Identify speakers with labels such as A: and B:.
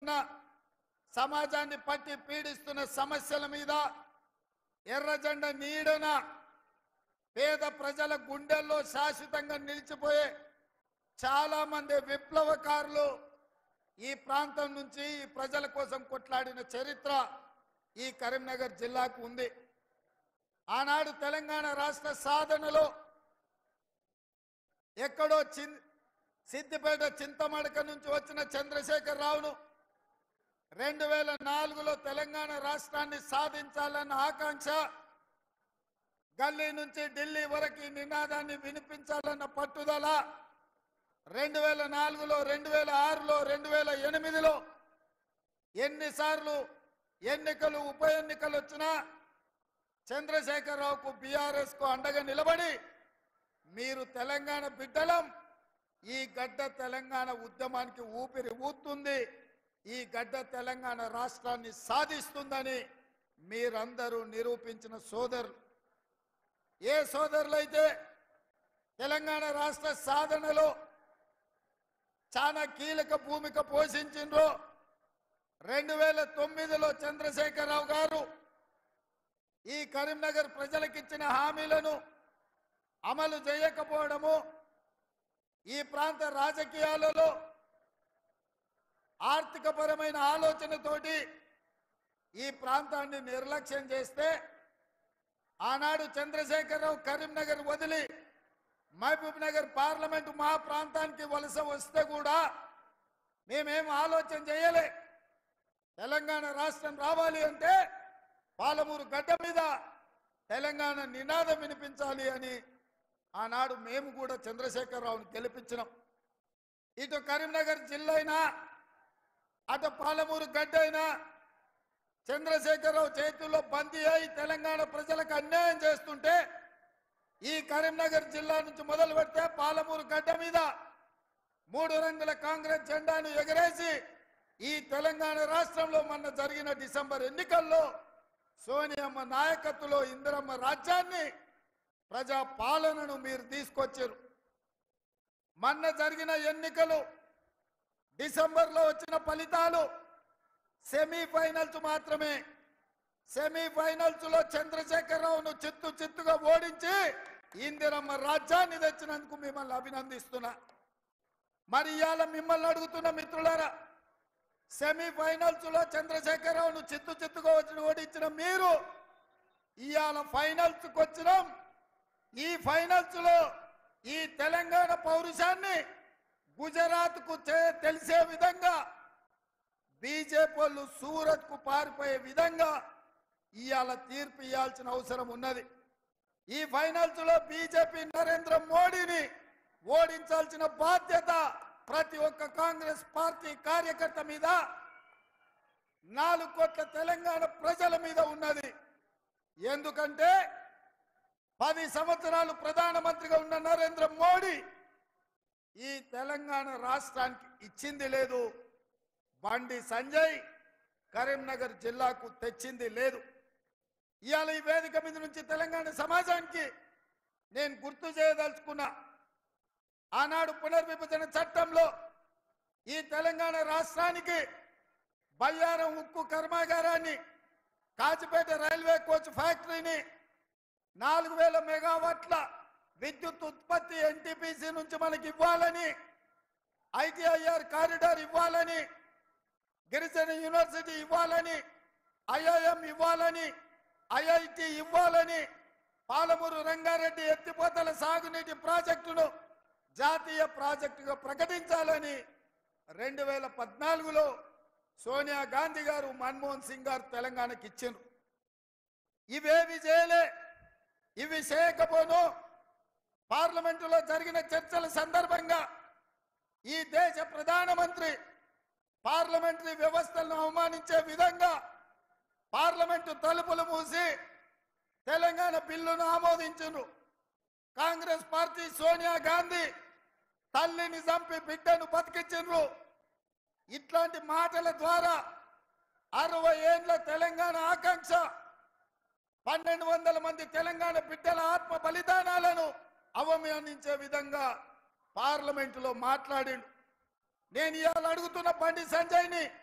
A: ఎదుర్కొంటున్న సమాజాన్ని పట్టి పీడిస్తున్న సమస్యల మీద ఎర్రజెండ నీడన పేద ప్రజల గుండెల్లో శాశ్వతంగా నిలిచిపోయే చాలా మంది విప్లవకారులు ఈ ప్రాంతం నుంచి ఈ ప్రజల కోసం కొట్లాడిన చరిత్ర ఈ కరీంనగర్ జిల్లాకు ఉంది ఆనాడు తెలంగాణ రాష్ట్ర సాధనలో ఎక్కడో చిన్ సిద్దిపేట చింతమడక నుంచి వచ్చిన చంద్రశేఖర్ రావును రెండు వేల నాలుగులో తెలంగాణ రాష్ట్రాన్ని సాధించాలన్న ఆకాంక్ష గల్లీ నుంచి ఢిల్లీ వరకు ఈ నినాదాన్ని వినిపించాలన్న పట్టుదల రెండు వేల నాలుగులో రెండు వేల ఆరులో రెండు వేల ఎనిమిదిలో ఎన్నిసార్లు ఎన్నికలు ఉప ఎన్నికలు వచ్చినా చంద్రశేఖరరావుకు బీఆర్ఎస్ కు అండగా నిలబడి మీరు తెలంగాణ బిడ్డలం ఈ గడ్డ తెలంగాణ ఉద్యమానికి ఊపిరి ఊతుంది ఈ గడ్డ తెలంగాణ రాష్ట్రాన్ని సాధిస్తుందని మీరందరూ నిరూపించిన సోదరులు ఏ సోదరులైతే తెలంగాణ రాష్ట్ర సాధనలో చాలా కీలక భూమిక పోషించిండ్రో రెండు వేల తొమ్మిదిలో చంద్రశేఖరరావు గారు ఈ కరీంనగర్ ప్రజలకిచ్చిన హామీలను అమలు చేయకపోవడము ఈ ప్రాంత రాజకీయాలలో ఆర్థికపరమైన ఆలోచనతోటి ఈ ప్రాంతాన్ని నిర్లక్ష్యం చేస్తే ఆనాడు చంద్రశేఖరరావు కరీంనగర్ వదిలి మహబూబ్ నగర్ పార్లమెంటు మా ప్రాంతానికి వలస వస్తే కూడా మేమేం ఆలోచన చేయలే తెలంగాణ రాష్ట్రం రావాలి అంటే పాలమూరు గడ్డ మీద తెలంగాణ నినాదం వినిపించాలి అని ఆనాడు మేము కూడా చంద్రశేఖరరావుని గెలిపించినాం ఇటు కరీంనగర్ జిల్లా అయినా అటు పాలమూరు గడ్డ అయినా చంద్రశేఖరరావు చేతుల్లో బందీ అయి తెలంగాణ ప్రజలకు అన్యాయం చేస్తుంటే ఈ కరీంనగర్ జిల్లా నుంచి మొదలు పెడితే పాలమూరు గడ్డ మీద మూడు రంగుల కాంగ్రెస్ జెండాను ఎగరేసి ఈ తెలంగాణ రాష్ట్రంలో మొన్న జరిగిన డిసెంబర్ ఎన్నికల్లో సోనియమ్మ నాయకత్వంలో ఇందిరమ్మ రాజ్యాన్ని ప్రజా పాలనను మీరు తీసుకొచ్చారు మొన్న జరిగిన ఎన్నికలు డిసెంబర్లో వచ్చిన ఫలితాలు సెమీఫైనల్స్ మాత్రమే సెమీఫైనల్స్ లో చంద్రశేఖరరావును చిత్తు చిత్తుగా ఓడించి ఇందిరమ్మ రాజ్యాన్ని తెచ్చినందుకు మిమ్మల్ని అభినందిస్తున్నా మరి ఇవాళ మిమ్మల్ని అడుగుతున్న మిత్రులారా సెమీఫైనల్స్ లో చంద్రశేఖరరావును చిత్తు చిత్తుగా వచ్చి ఓడించిన మీరు ఇవాళ ఫైనల్స్ కు వచ్చినాం ఈ ఫైనల్స్ లో ఈ తెలంగాణ పౌరుషాన్ని గుజరాత్ కు తెలిసే విధంగా బీజేపీ వాళ్ళు సూరత్ కు పారిపోయే విధంగా ఇవాళ తీర్పు ఇవ్వాల్సిన అవసరం ఉన్నది ఈ ఫైనల్స్ లో బీజేపీ నరేంద్ర మోడీని ఓడించాల్సిన బాధ్యత ప్రతి ఒక్క కాంగ్రెస్ పార్టీ కార్యకర్త మీద నాలుగు కోట్ల తెలంగాణ ప్రజల మీద ఉన్నది ఎందుకంటే పది సంవత్సరాలు ప్రధానమంత్రిగా ఉన్న నరేంద్ర మోడీ ఈ తెలంగాణ రాష్ట్రానికి ఇచ్చింది లేదు బండి సంజయ్ కరీంనగర్ జిల్లాకు తెచ్చింది లేదు ఇవాళ ఈ వేదిక మీద నుంచి తెలంగాణ సమాజానికి నేను గుర్తు చేయదలుచుకున్నా ఆనాడు పునర్విభజన చట్టంలో ఈ తెలంగాణ రాష్ట్రానికి బయ్యారం ఉక్కు కర్మాగారాన్ని కాచిపేట రైల్వే కోచ్ ఫ్యాక్టరీని నాలుగు వేల మెగావాట్ల విద్యుత్ ఉత్పత్తి ఎన్టీపీసీ నుంచి మనకి ఇవ్వాలని ఐటీఐఆర్ కారిడార్ ఇవ్వాలని గిరిజన యూనివర్సిటీ ఇవ్వాలని ఐఐఎం ఇవ్వాలని ఐఐటి ఇవ్వాలని పాలమూరు రంగారెడ్డి ఎత్తిపోతల సాగునీటి ప్రాజెక్టును జాతీయ ప్రాజెక్టుగా ప్రకటించాలని రెండు వేల పద్నాలుగులో సోనియా గాంధీ గారు మన్మోహన్ సింగ్ గారు తెలంగాణకి ఇచ్చిండ్రు ఇవేవి చేయలే ఇవి చేయకపోను పార్లమెంటులో జరిగిన చర్చల సందర్భంగా ఈ దేశ ప్రధానమంత్రి పార్లమెంటరీ వ్యవస్థలను అవమానించే విధంగా పార్లమెంటు తలుపులు మూసి తెలంగాణ బిల్లును ఆమోదించును కాంగ్రెస్ పార్టీ సోనియా గాంధీ తల్లిని చంపి బిడ్డను బతికించు ఇట్లాంటి మాటల ద్వారా అరవై ఏండ్ల తెలంగాణ ఆకాంక్ష పన్నెండు వందల మంది తెలంగాణ బిడ్డల ఆత్మ బలిదానాలను అవమానించే విధంగా పార్లమెంటులో మాట్లాడిండు నేను ఇవాళ అడుగుతున్న బండి సంజయ్ని